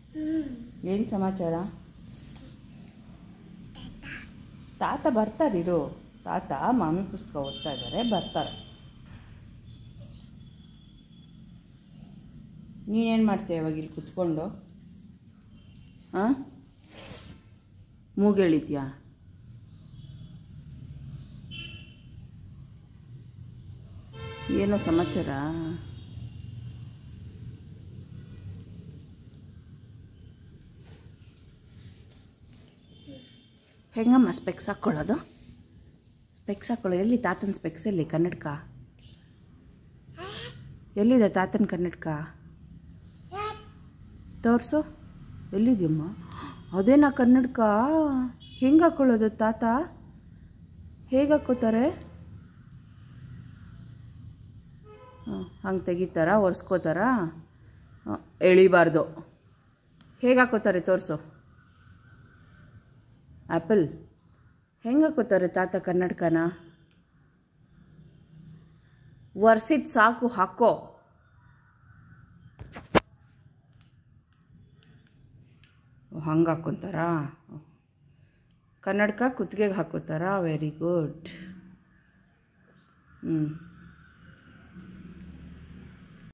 ಏನು ಸಮಾಚಾರ ತಾತ ಬರ್ತಾರಿರು ತಾತ ಮಾಮಿ ಪುಸ್ತಕ ಓದ್ತಾ ಇದ್ದಾರೆ ಬರ್ತಾರೆ ನೀನೇನು ಮಾಡ್ತೀಯ ಇವಾಗ ಇಲ್ಲಿ ಕುತ್ಕೊಂಡು ಹಾಂ ಮೂಗೇಳಿದ್ಯಾ ಏನೋ ಸಮಾಚಾರ ಹೆಂಗಮ್ಮ ಸ್ಪೆಕ್ಸ್ ಹಾಕ್ಕೊಳ್ಳೋದು ಸ್ಪೆಕ್ಸ್ ಹಾಕ್ಕೊಳ್ಳೋ ಎಲ್ಲಿ ತಾತನ ಸ್ಪೆಕ್ಸ್ ಎಲ್ಲಿ ಕನ್ನಡಕ ಎಲ್ಲಿದೆ ತಾತನ ಕನ್ನಡಕ ತೋರಿಸು ಎಲ್ಲಿದೆಯಮ್ಮ ಅದೇನಾ ಕನ್ನಡಕ ಹೆಂಗೆ ಹಾಕ್ಕೊಳ್ಳೋದು ತಾತ ಹೇಗೆ ಹಾಕ್ಕೋತಾರೆ ಹಂಗೆ ತೆಗಿತಾರಾ ಒರೆಸ್ಕೋತಾರಾ ಹ, ಎಳಿಬಾರ್ದು ಹೇಗೆ ಹಾಕೋತಾರೆ ತೋರಿಸು ಆ್ಯಪಲ್ ಹೆಂಗೆ ಹಾಕೋತಾರೆ ತಾತ ಕನ್ನಡಕನ ಒರೆಸಿದ ಸಾಕು ಹಾಕೋ ಹಂಗೆ ಹಾಕ್ಕೊತಾರಾ ಕನ್ನಡಕ ಕುತ್ತಿಗೆಗೆ ಹಾಕೋತಾರಾ ವೆರಿ ಗುಡ್ ಹ್ಞೂ